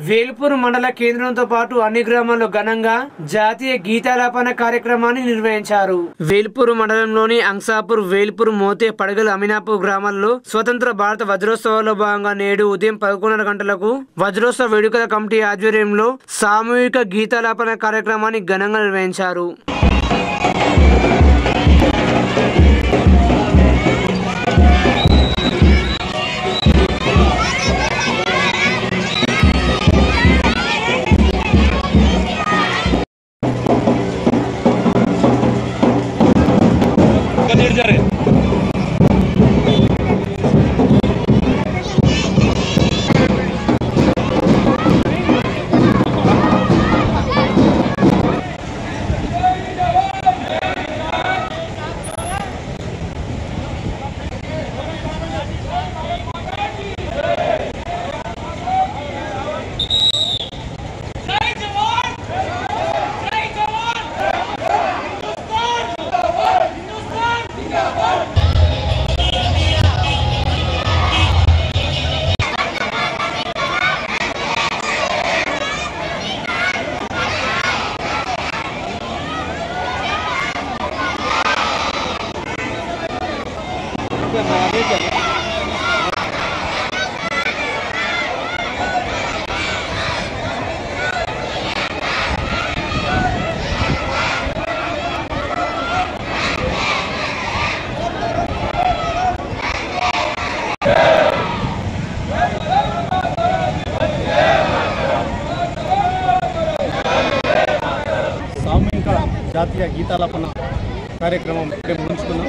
వేల్పూర్ మండల కేంద్రంతో పాటు అన్ని గ్రామాల్లో ఘనంగా జాతీయ గీతాలాపన కార్యక్రమాన్ని నిర్వహించారు వేల్పూర్ మండలంలోని అంసాపూర్ వేల్పూర్ మోతే పడగలు అమినాపూర్ గ్రామాల్లో స్వతంత్ర భారత వజ్రోత్సవాల్లో భాగంగా నేడు ఉదయం పదకొండున్నర గంటలకు వజ్రోత్సవ వేడుకల కమిటీ ఆధ్వర్యంలో సామూహిక గీతాలాపన కార్యక్రమాన్ని ఘనంగా నిర్వహించారు జై జవాన్ జై జవాన్ హిందుస్థాన్ హిందుస్థాన్ జిందాబాద్ సామూహిక జాతీయ గీతాలాపన కార్యక్రమం ఇప్పుడే ముగించుకున్నాం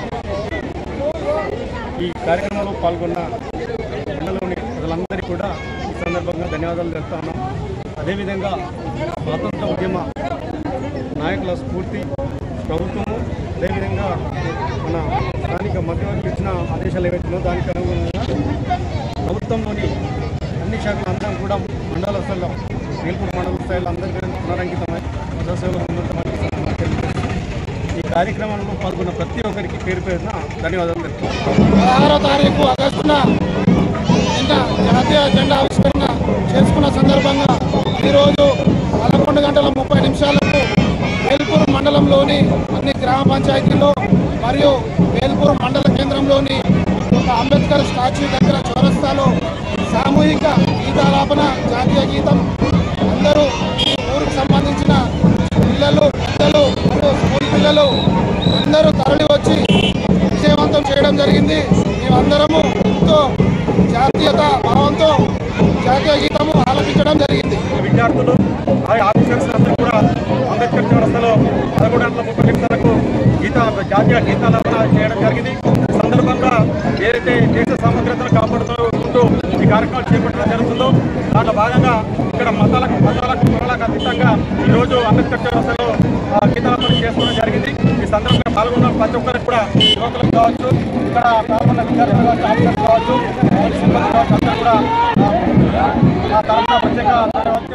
ఈ కార్యక్రమంలో పాల్గొన్న మండలంలోని ప్రజలందరికీ కూడా ఈ సందర్భంగా ధన్యవాదాలు తెలుపుతా ఉన్నాం అదేవిధంగా స్వాతంత్ర ఉద్యమ నాయకుల స్ఫూర్తి ప్రభుత్వము అదేవిధంగా మన స్థానిక మధ్యవర్తులు ఇచ్చిన ఆదేశాలు ఏవైతున్నాయో దానికి అనుగుణంగా ప్రభుత్వంలోని అన్ని శాఖలు అందరం కూడా మండల స్థాయిలో వేల్పూర్ మండల స్థాయిలో అందరికీ పునరంకితమై ప్రజాసేవలో ముందుంటామని తెలియజేస్తున్నాం. ఈ కార్యక్రమంలో పాల్గొన్న ప్రతి ఒక్కరికి పేరు పేరున ధన్యవాదాలు తెలుపుతున్నాం పదహారో తారీఖు ఆగస్టున నిన్న జాతీయ జెండా ఆవిష్కరణ చేసుకున్న సందర్భంగా ఈరోజు పదకొండు గంటల ముప్పై నిమిషాలకు వేల్పూర్ మండలంలోని అన్ని గ్రామ పంచాయతీల్లో మరియు వేల్పూర్ మండల కేంద్రంలోని ఒక అంబేద్కర్ స్టాచ్యూ దగ్గర చౌరస్తాలో సామూహిక గీతాలాపన జాతీయ గీతం అందరూ ఈ ఊరికి సంబంధించిన పిల్లలు పెద్దలు మరియు స్కూల్ పిల్లలు అందరూ తరలి వచ్చి విజయవంతం చేయడం జరిగింది మేమందరము ఎంతో జాతీయత భావంతో జాతీయ గీతము ఆలపించడం జరిగింది విద్యార్థులు అలాగే ఆఫీసర్స్ అందరూ కూడా అంబేద్కర్ చౌరస్తాలో పదకొండు గంటల ముప్పై నిమిషాలకు గీత జాతీయ గీతాలాపన చేయడం జరిగింది ఈ సందర్భంగా ఏదైతే దేశ సమగ్రతను కాపాడుతూ ఉంటూ ఈ కార్యక్రమాలు చేపట్టడం జరుగుతుందో దాంట్లో భాగంగా ఇక్కడ మతాలకు మతాలకు కులాలకు అతీతంగా ఈరోజు అంబేద్కర్ చౌరస్తాలో ఆ, గీతాలాపన చేసుకోవడం జరిగింది ఈ సందర్భంగా పాల్గొన్న ప్రతి ఒక్కరికి కూడా యువకులకు కావచ్చు ఇక్కడ పాల్గొన్న విద్యార్థులు కావచ్చు ఆఫీసర్స్ కావచ్చు సిబ్బంది కావచ్చు అందరూ కూడా ఆ, ఆ తరఫున ప్రత్యేక ధన్యవాదాలు